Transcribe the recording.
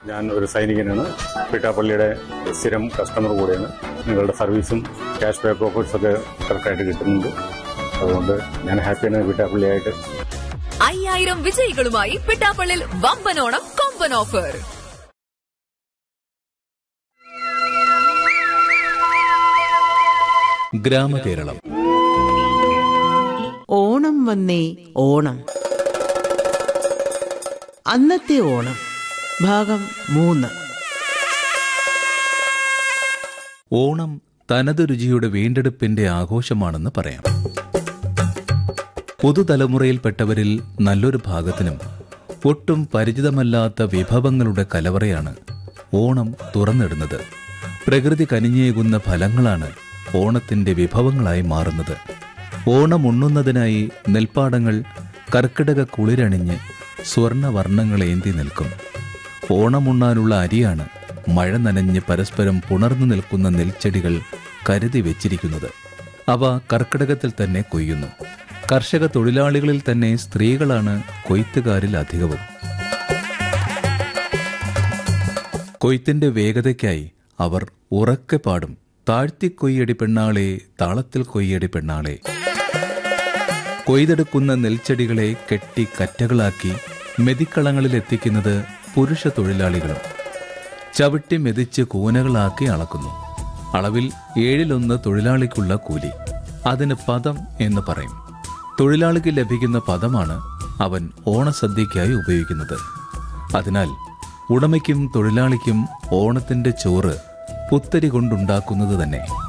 ഞാൻ ഒരു സൈനികനാണ് പിട്ടാപ്പള്ളിയുടെ സ്ഥിരം കസ്റ്റമർ കൂടെയാണ് നിങ്ങളുടെ സർവീസും ക്യാഷ് ബാക്ക് ഓഫേഴ്സ് ഒക്കെ കറക്റ്റായിട്ട് കിട്ടുന്നുണ്ട് അതുകൊണ്ട് ഞാൻ ഹാപ്പിയാണ് പിട്ടാപ്പള്ളിയായിട്ട് അയ്യായിരം വിജയികളുമായി പിട്ടാപ്പള്ളിൽ വമ്പനോണം കൊമ്പൻ ഓഫർ ഗ്രാമകേരളം ഓണം വന്നേ ഓണം അന്നത്തെ ഓണം ഭാഗം മൂന്ന് ഓണം തനത് രുചിയുടെ വീണ്ടെടുപ്പിന്റെ ആഘോഷമാണെന്ന് പറയാം പുതുതലമുറയിൽപ്പെട്ടവരിൽ നല്ലൊരു ഭാഗത്തിനും ഒട്ടും പരിചിതമല്ലാത്ത വിഭവങ്ങളുടെ കലവറയാണ് ഓണം തുറന്നിടുന്നത് പ്രകൃതി കനിഞ്ഞേകുന്ന ഫലങ്ങളാണ് ഓണത്തിന്റെ വിഭവങ്ങളായി മാറുന്നത് ഓണം ഉണ്ണുന്നതിനായി നെൽപ്പാടങ്ങൾ കർക്കിടക കുളിരണിഞ്ഞ് സ്വർണവർണ്ണങ്ങളേന്തി നിൽക്കും ഓണമുണ്ണാനുള്ള അരിയാണ് മഴ നനഞ്ഞ് പരസ്പരം പുണർന്നു നിൽക്കുന്ന നെൽച്ചെടികൾ കരുതി വെച്ചിരിക്കുന്നത് അവ കർക്കിടകത്തിൽ തന്നെ കൊയ്യുന്നു കർഷക തൊഴിലാളികളിൽ തന്നെ സ്ത്രീകളാണ് കൊയ്ത്തുകാരിൽ അധികവും കൊയ്ത്തിന്റെ വേഗതയ്ക്കായി അവർ ഉറക്കെ പാടും താഴ്ത്തി കൊയ്യടി പെണ്ണാളെ താളത്തിൽ കൊയ്യടി പെണ്ണാളെ കൊയ്തെടുക്കുന്ന നെൽച്ചെടികളെ കെട്ടി കറ്റകളാക്കി മെതിക്കളങ്ങളിൽ എത്തിക്കുന്നത് പുരുഷ തൊഴിലാളികളും ചവിട്ടി മെതിച്ച് കൂനകളാക്കി അളക്കുന്നു അളവിൽ ഏഴിലൊന്ന് തൊഴിലാളിക്കുള്ള കൂലി അതിന് പദം എന്ന് പറയും തൊഴിലാളിക്ക് ലഭിക്കുന്ന പദമാണ് അവൻ ഓണസദ്യയ്ക്കായി ഉപയോഗിക്കുന്നത് അതിനാൽ ഉടമയ്ക്കും തൊഴിലാളിക്കും ഓണത്തിന്റെ ചോറ് പുത്തരി കൊണ്ടുണ്ടാക്കുന്നത് തന്നെ